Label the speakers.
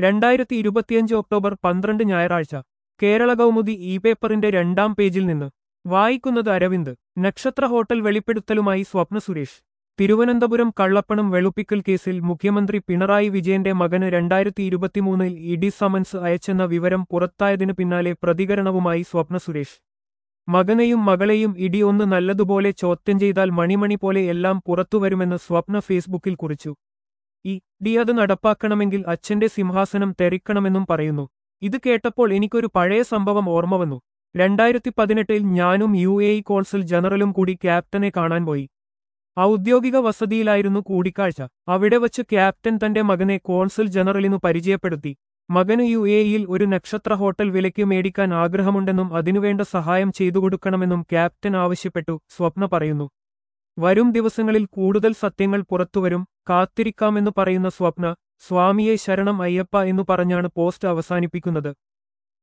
Speaker 1: രണ്ടായിരത്തി ഇരുപത്തിയഞ്ച് ഒക്ടോബർ പന്ത്രണ്ട് ഞായറാഴ്ച കേരള കൗമുദി ഇ പേപ്പറിന്റെ രണ്ടാം പേജിൽ നിന്ന് വായിക്കുന്നത് അരവിന്ദ് നക്ഷത്ര ഹോട്ടൽ വെളിപ്പെടുത്തലുമായി സ്വപ്ന സുരേഷ് തിരുവനന്തപുരം കള്ളപ്പണം വെളുപ്പിക്കൽ കേസിൽ മുഖ്യമന്ത്രി പിണറായി വിജയന്റെ മകന് രണ്ടായിരത്തി ഇരുപത്തിമൂന്നിൽ ഇഡി സമൻസ് അയച്ചെന്ന വിവരം പുറത്തായതിനു പിന്നാലെ പ്രതികരണവുമായി സ്വപ്ന സുരേഷ് മകനെയും മകളെയും ഇടി ഒന്ന് നല്ലതുപോലെ ചോദ്യം ചെയ്താൽ മണിമണി പോലെ എല്ലാം പുറത്തുവരുമെന്ന് സ്വപ്ന ഫേസ്ബുക്കിൽ കുറിച്ചു ഈ ഡി അത് നടപ്പാക്കണമെങ്കിൽ അച്ഛന്റെ സിംഹാസനം തെറിക്കണമെന്നും പറയുന്നു ഇത് കേട്ടപ്പോൾ എനിക്കൊരു പഴയ സംഭവം ഓർമ്മ വന്നു രണ്ടായിരത്തി പതിനെട്ടിൽ ഞാനും യു എ ഇ കോൺസൽ ജനറലും കൂടി ക്യാപ്റ്റനെ കാണാൻ പോയി ഔദ്യോഗിക വസതിയിലായിരുന്നു കൂടിക്കാഴ്ച അവിടെ വച്ച് ക്യാപ്റ്റൻ തന്റെ മകനെ കോൺസുൽ ജനറലിനു പരിചയപ്പെടുത്തി മകന് യു എ ഇയിൽ ഒരു നക്ഷത്ര ഹോട്ടൽ വിലയ്ക്ക് മേടിക്കാൻ ആഗ്രഹമുണ്ടെന്നും അതിനുവേണ്ട സഹായം ചെയ്തുകൊടുക്കണമെന്നും ക്യാപ്റ്റൻ ആവശ്യപ്പെട്ടു സ്വപ്ന പറയുന്നു വരും ദിവസങ്ങളിൽ കൂടുതൽ സത്യങ്ങൾ പുറത്തുവരും കാത്തിരിക്കാമെന്ന് പറയുന്ന സ്വപ്ന സ്വാമിയെ ശരണം അയ്യപ്പ എന്നു പറഞ്ഞാണ് പോസ്റ്റ് അവസാനിപ്പിക്കുന്നത്